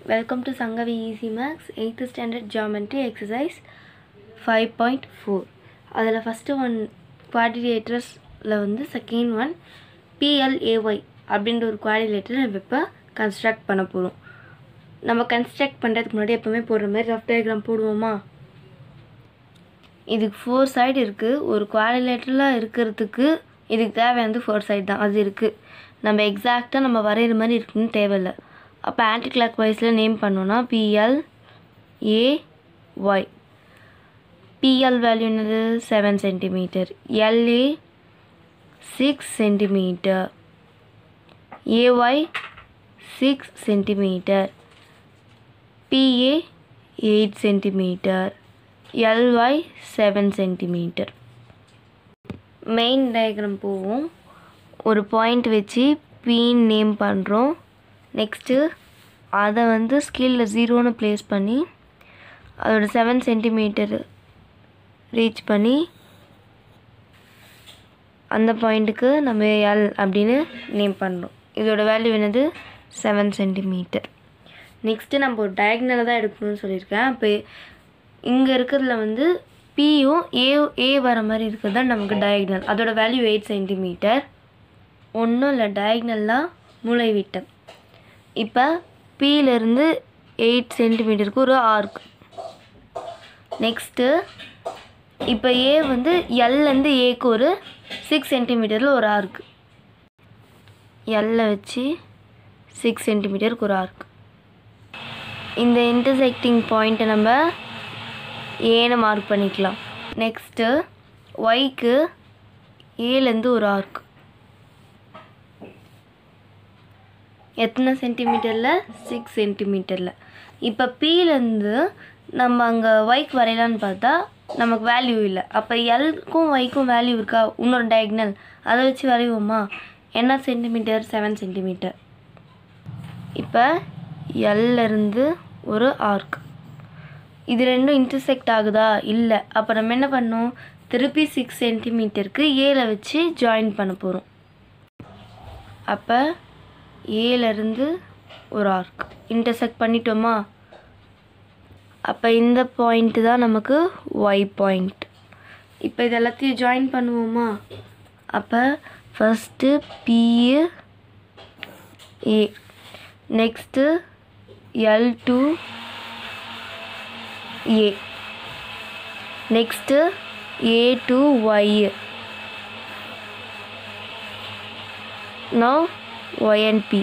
Welcome to Sangavi Easy Max 8th Standard Geometry Exercise 5.4 அதில் first one குவாடிலேட்டர்ஸில் வந்து second one பிஎல்ஏஒய் அப்படின்ற ஒரு குவாடிலேட்டர் நம்ம இப்போ கன்ஸ்ட்ரக்ட் பண்ண போகிறோம் நம்ம கன்ஸ்ட்ரக்ட் பண்ணுறதுக்கு முன்னாடி எப்போவுமே போடுற மாதிரி ரஃப் டயக்ராம் போடுவோமா இதுக்கு ஃபோர் சைடு இருக்குது ஒரு குவாடிலேட்டரில் இருக்கிறதுக்கு இதுக்கு தேவையானது ஃபோர் சைடு தான் அது இருக்குது நம்ம எக்ஸாக்டாக நம்ம வரைகிற மாதிரி இருக்குன்னு தேவையில்லை அப்போ ஆன்டி கிளாக் வைஸில் நேம் பண்ணோன்னா P L A Y P L value என்னது seven centimetre L A six centimetre A Y six centimetre P A eight centimetre L Y seven centimetre main diagram போவோம் ஒரு பாயிண்ட் வச்சு பீன் நேம் பண்ணுறோம் நெக்ஸ்ட்டு அதை வந்து ஸ்கேலில் ஜீரோன்னு ப்ளேஸ் பண்ணி அதோட செவன் சென்டிமீட்டர் ரீச் பண்ணி அந்த பாயிண்ட்டுக்கு நம்ம எல் அப்படின்னு நேம் பண்ணுறோம் இதோட வேல்யூ என்னது செவன் சென்டிமீட்டர் நெக்ஸ்ட்டு நம்ம ஒரு டயக்னலாக தான் எடுக்கணும்னு சொல்லியிருக்கேன் அப்போ இங்கே இருக்கிறதுல வந்து பியும் ஏ ஏ வர மாதிரி இருக்கிறது தான் நமக்கு டயக்னல் அதோட வேல்யூ எயிட் சென்டிமீட்டர் ஒன்றும் இல்லை டயக்னல்லாம் மூளை விட்டம் இப்போ பியிலேருந்து எயிட் சென்டிமீட்டருக்கு ஒரு ஆர்க் நெக்ஸ்ட்டு இப்போ ஏ வந்து எல்லேருந்து ஏக்கு ஒரு சிக்ஸ் சென்டிமீட்டரில் ஒரு ஆர்க் எல்லை வச்சு சிக்ஸ் சென்டிமீட்டருக்கு ஒரு ஆர்க் இந்த இன்டர்செக்டிங் பாயிண்ட்டை நம்ம ஏன்னு மார்க் பண்ணிக்கலாம் நெக்ஸ்ட்டு ஒய்க்கு ஏலேருந்து ஒரு ஆர்க் எத்தனை சென்டிமீட்டரில் சிக்ஸ் சென்டிமீட்டரில் இப்போ பிலேருந்து நம்ம அங்கே ஒய்க்கு வரையலான்னு பார்த்தா நமக்கு வேல்யூ இல்லை அப்போ எல்க்கும் ஒய்க்கும் வேல்யூ இருக்கா இன்னொரு டயக்னல் அதை வச்சு வரைவோமா என்ன சென்டிமீட்டர் செவன் சென்டிமீட்டர் இப்போ எல்லேருந்து ஒரு ஆர்க் இது ரெண்டும் இன்டர்செக்ட் ஆகுதா இல்லை அப்போ நம்ம என்ன பண்ணோம் திருப்பி சிக்ஸ் சென்டிமீட்டருக்கு ஏல வச்சு ஜாயின் பண்ண போகிறோம் அப்போ ஏலேருந்து ஒரு ஆர்க் இன்டர்செக்ட் பண்ணிட்டோமா அப்போ இந்த பாயிண்ட்டு தான் நமக்கு ஒய் பாயிண்ட் இப்போ இது எல்லாத்தையும் ஜாயின் பண்ணுவோமா அப்போ first P A A next L to A next A to Y now Y and P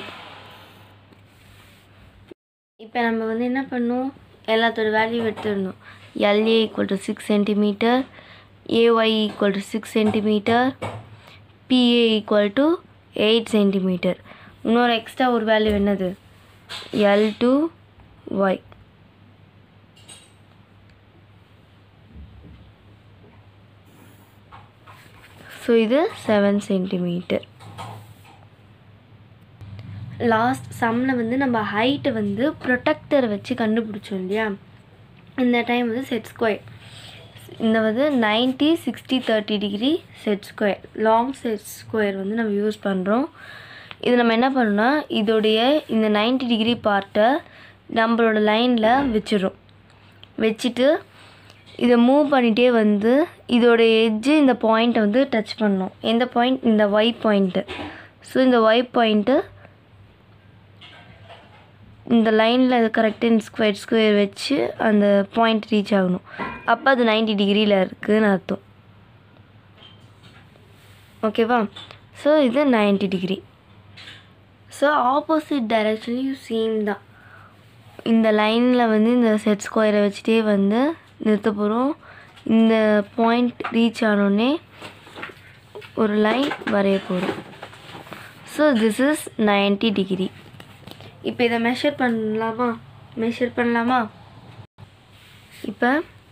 இப்போ நம்ம வந்து என்ன பண்ணோம் எல்லாத்தோட வேல்யூ எடுத்துடணும் L A equal to six centimetre A Y equal to six centimetre P A equal to eight centimetre இன்னொரு எக்ஸ்ட்ரா ஒரு வேல்யூ என்னது எல் டு ஒய் ஸோ இது செவன் சென்டிமீட்டர் லாஸ்ட் சம்மில் வந்து நம்ம ஹைட்டை வந்து ப்ரொடெக்டரை வச்சு கண்டுபிடிச்சோம் இல்லையா இந்த டைம் வந்து செட் ஸ்கொயர் இந்த வந்து ninety sixty thirty degree set square long set square வந்து நம்ம யூஸ் பண்ணுறோம் இது நம்ம என்ன பண்ணோம்னா இதோடைய இந்த நைன்ட்டி டிகிரி பார்ட்டை நம்மளோட லைனில் வச்சிடும் வச்சுட்டு இதை மூவ் பண்ணிகிட்டே வந்து இதோட எட்ஜு இந்த பாயிண்ட்டை வந்து டச் பண்ணணும் எந்த பாயிண்ட் இந்த ஒய் பாயிண்ட்டு ஸோ இந்த ஒய் பாயிண்ட்டு இந்த லைனில் இது கரெக்டாக இந்த ஸ்கொயர் ஸ்கொயர் வச்சு அந்த பாயிண்ட் ரீச் ஆகணும் அப்போ அது நைன்டி டிகிரியில் இருக்குதுன்னு அர்த்தம் ஓகேவா ஸோ இது நைன்டி டிகிரி ஸோ ஆப்போசிட் டைரக்ஷன்லையும் சேம் தான் இந்த லைனில் வந்து இந்த செட் ஸ்கொயரை வச்சுட்டே வந்து நிறுத்த போகிறோம் இந்த பாயிண்ட் ரீச் ஆனோடனே ஒரு லைன் வரைய போகிறோம் so this is ninety degree இப்போ இதை மெஷர் பண்ணலாமா மெஷர் பண்ணலாமா இப்போ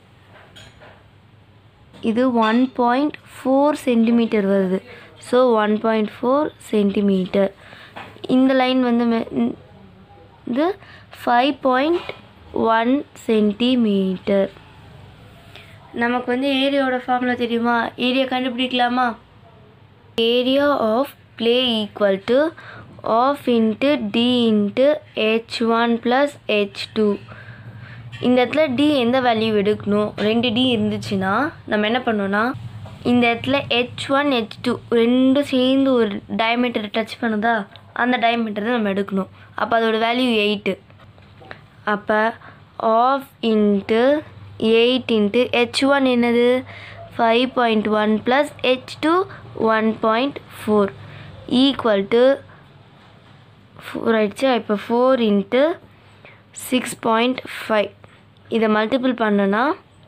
இது ஒன் பாயிண்ட் ஃபோர் சென்டிமீட்டர் வருது so one point four centimetre இந்த லைன் வந்து இது ஃபைவ் பாயிண்ட் ஒன் சென்டிமீட்டர் நமக்கு வந்து ஏரியாவோட ஃபார்முலா தெரியுமா ஏரியா கண்டுபிடிக்கலாமா area of PLAY equal to half into d into h one plus h two இந்த இடத்துல டி எந்த வேல்யூ எடுக்கணும் ரெண்டு டி இருந்துச்சுன்னா நம்ம என்ன பண்ணோன்னா இந்த இடத்துல ஹெச் ஒன் ஹெச் டூ ரெண்டும் சேர்ந்து ஒரு டயமீட்டர் டச் பண்ணுதா அந்த டயமீட்டர் தான் நம்ம எடுக்கணும் அப்போ அதோட வேல்யூ எயிட்டு அப்போ half into eight into h one என்னது five point one plus h two one point four equal to four ஆயிடுச்சு இப்போ four into six point five இதை மல்டிபிள் பண்ணனா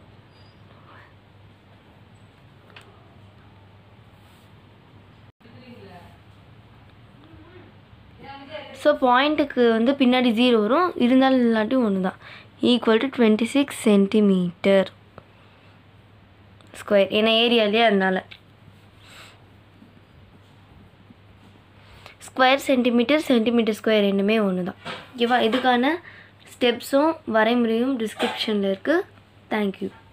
ஸோ பாயிண்ட்டுக்கு வந்து பின்னாடி ஜீரோ வரும் இருந்தாலும் இல்லாட்டி ஒன்று தான் equal to twenty six centimetre square ஏன்னா ஏரியாலே அதனால ஸ்கொயர் சென்டிமீட்டர் சென்டிமீட்டர் ஸ்கொயர் ரெண்டுமே ஒன்று தான் ஓகேவா இதுக்கான ஸ்டெப்ஸும் வரைமுறையும் டிஸ்கிரிப்ஷனில் இருக்குது தேங்க்யூ